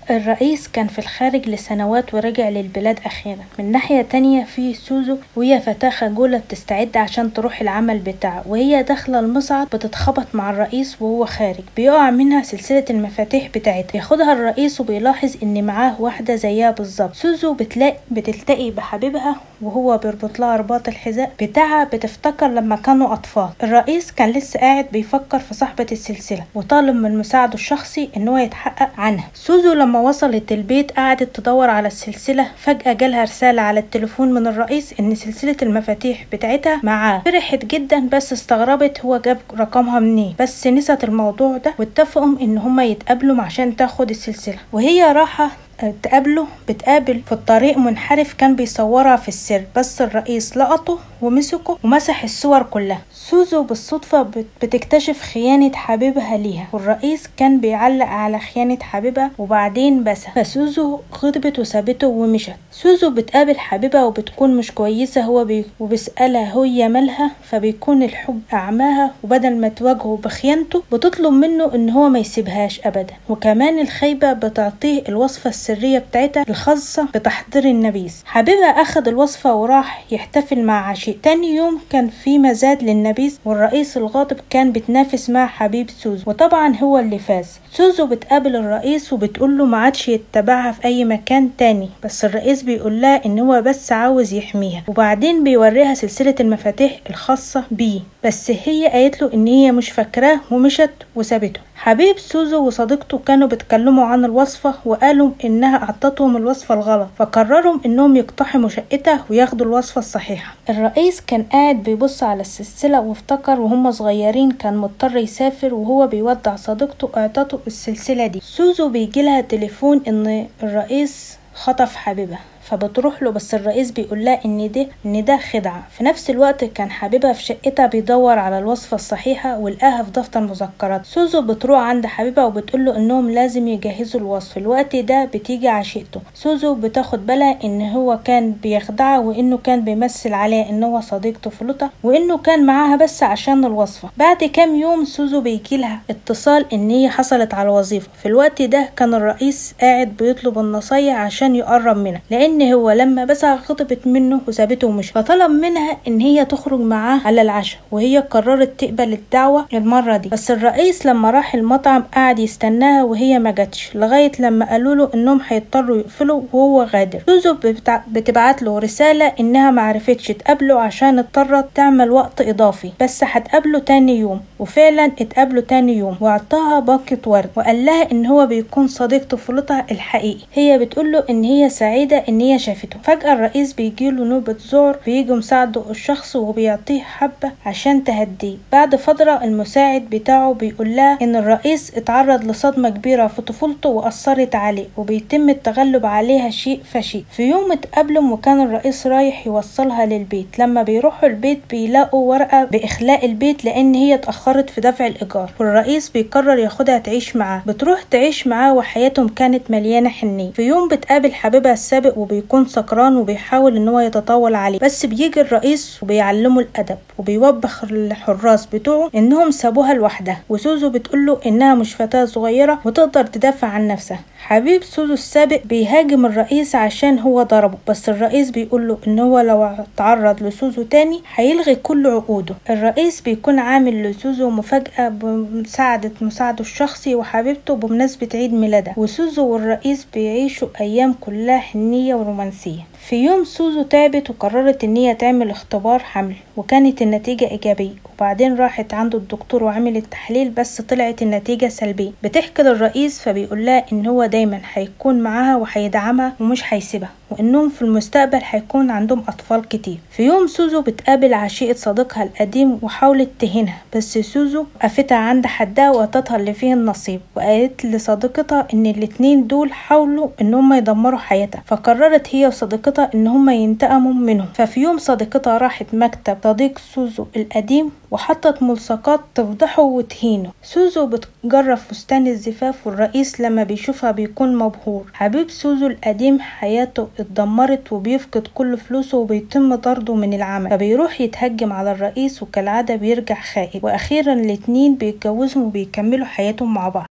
الرئيس كان في الخارج لسنوات ورجع للبلاد أخيرا من ناحية تانية في سوزو وهي فتاة خجولة بتستعد عشان تروح العمل بتاعه وهي داخلة المصعد بتتخبط مع الرئيس وهو خارج بيقع منها سلسلة المفاتيح بتاعتها بياخدها الرئيس وبيلاحظ ان معاه واحدة زيها بالظبط سوزو بتلاقي بتلتقي بحبيبها وهو بيربط لها رباط الحذاء بتاعها بتفتكر لما كانوا أطفال الرئيس كان لسه قاعد بيفكر في صاحبة السلسلة وطالب من مساعده الشخصي ان هو يتحقق عنها سوزو لما وصلت البيت قعدت تدور على السلسلة فجأة جالها رسالة على التليفون من الرئيس ان سلسلة المفاتيح بتاعتها معاه فرحت جدا بس استغربت هو جاب رقمها منين بس نسيت الموضوع ده واتفقوا ان هما يتقابلوا عشان تاخد السلسلة وهي راحة تقابله بتقابل في الطريق منحرف كان بيصورها في السر بس الرئيس لقطه ومسكه ومسح الصور كلها سوزو بالصدفة بتكتشف خيانة حبيبها ليها والرئيس كان بيعلق على خيانة حبيبها وبعدين بس فسوزو غضبت وسابته ومشت سوزو بتقابل حبيبها وبتكون مش كويسة هو بي وبيسألها هي مالها فبيكون الحب أعماها وبدل ما تواجهه بخيانته بتطلب منه ان هو ما يسيبهاش ابدا وكمان الخيبة بتعطيه الوصفة السرية بتاعتها الخاصة بتحضير النبيذ حبيبها أخد الوصفة وراح يحتفل مع عشيق تاني يوم كان في مزاد للنبيذ والرئيس الغاضب كان بتنافس مع حبيب سوزو وطبعا هو اللي فاز سوزو بتقابل الرئيس وبتقول له ما عادش يتبعها في أي مكان تاني بس الرئيس بيقول لها إن هو بس عاوز يحميها وبعدين بيوريها سلسلة المفاتيح الخاصة بيه بس هي قالت له إن هي مش فاكراه ومشت وسابته حبيب سوزو وصديقته كانوا بيتكلموا عن الوصفة وقالوا إنها أعطتهم الوصفة الغلط فقرروا إنهم يقتحموا شقتها وياخدوا الوصفة الصحيحة الرئيس كان قاعد بيبص على السلسلة وافتكر وهم صغيرين كان مضطر يسافر وهو بيودع صديقته اعطته السلسلة دي سوزو بيجيلها تليفون إن الرئيس خطف حبيبها فبتروح له بس الرئيس بيقول لها ان ده ان ده خدعه في نفس الوقت كان حبيبها في شقتها بيدور على الوصفه الصحيحه ولقاها في دفتر مذكرات سوزو بتروح عند حبيبها وبتقول له انهم لازم يجهزوا الوصف في الوقت ده بتيجي عشيقته سوزو بتاخد بالها ان هو كان بيخدعها وانه كان بيمثل عليها ان هو صديق طفولتها وانه كان معاها بس عشان الوصفه بعد كام يوم سوزو بيجيلها اتصال ان هي حصلت على وظيفه في الوقت ده كان الرئيس قاعد بيطلب النصايح عشان يقرب منها لان ان هو لما بس غضبت منه وسابته ومشي فطلب منها ان هي تخرج معاه على العشاء وهي قررت تقبل الدعوة المرة دي بس الرئيس لما راح المطعم قعد يستناها وهي ما جاتش لغاية لما قالوا له انهم هيضطروا يقفلوا وهو غادر سوزو بتع... بتبعت له رسالة انها معرفتش تقابله عشان اضطرت تعمل وقت اضافي بس هتقابله تاني يوم وفعلا اتقابلوا تاني يوم واعطاها باقة ورد وقال لها ان هو بيكون صديق طفولتها الحقيقي هي بتقول له ان هي سعيدة ان هي شافته فجأة الرئيس بيجيله نوبة ذعر بيجي مساعده الشخص وبيعطيه حبة عشان تهديه بعد فترة المساعد بتاعه بيقول لها ان الرئيس اتعرض لصدمة كبيرة في طفولته وأثرت عليه وبيتم التغلب عليها شيء فشيء في يوم اتقابلوا وكان الرئيس رايح يوصلها للبيت لما بيروحوا البيت بيلاقوا ورقة بإخلاء البيت لأن هي اتأخرت في دفع الإيجار والرئيس بيقرر ياخدها تعيش معاه بتروح تعيش معاه وحياتهم كانت مليانة حنية في يوم بتقابل حبيبها السابق وبيكون سكران وبيحاول ان هو يتطاول عليه بس بيجي الرئيس وبيعلمه الادب وبيوبخ الحراس بتوعه انهم سابوها لوحدها وسوزو بتقوله انها مش فتاة صغيرة وتقدر تدافع عن نفسها حبيب سوزو السابق بيهاجم الرئيس عشان هو ضربه بس الرئيس بيقوله ان هو لو تعرض لسوزو تاني هيلغي كل عقوده الرئيس بيكون عامل لسوزو مفاجأة بمساعدة مساعده الشخصي وحبيبته بمناسبة عيد ميلادها وسوزو والرئيس بيعيشوا ايام كلها حنية ورومانسية في يوم سوزو تعبت وقررت ان هي تعمل اختبار حمل وكانت النتيجة ايجابية وبعدين راحت عند الدكتور وعملت تحليل بس طلعت النتيجة سلبية بتحكي للرئيس فبيقول لها ان هو دايما هيكون معاها وهيدعمها ومش هيسيبها وانهم في المستقبل هيكون عندهم اطفال كتير في يوم سوزو بتقابل عشيقة صديقها القديم وحاولت تهينها بس سوزو وقفتها عند حدها وقتتها اللي فيه النصيب وقالت لصديقتها ان الاتنين دول حاولوا ان هم يدمروا حياتها فقررت هي وصديقتها ان هم ينتقموا منهم ففي يوم صديقتها راحت مكتب صديق سوزو القديم وحطت ملصقات تفضحه وتهينه سوزو بتجرب فستان الزفاف والرئيس لما بيشوفها بيكون مبهور حبيب سوزو القديم حياته اتدمرت وبيفقد كل فلوسه وبيتم طرده من العمل فبيروح يتهجم على الرئيس وكالعادة بيرجع خائب وأخيرا الاتنين بيتجوزوا وبيكملوا حياتهم مع بعض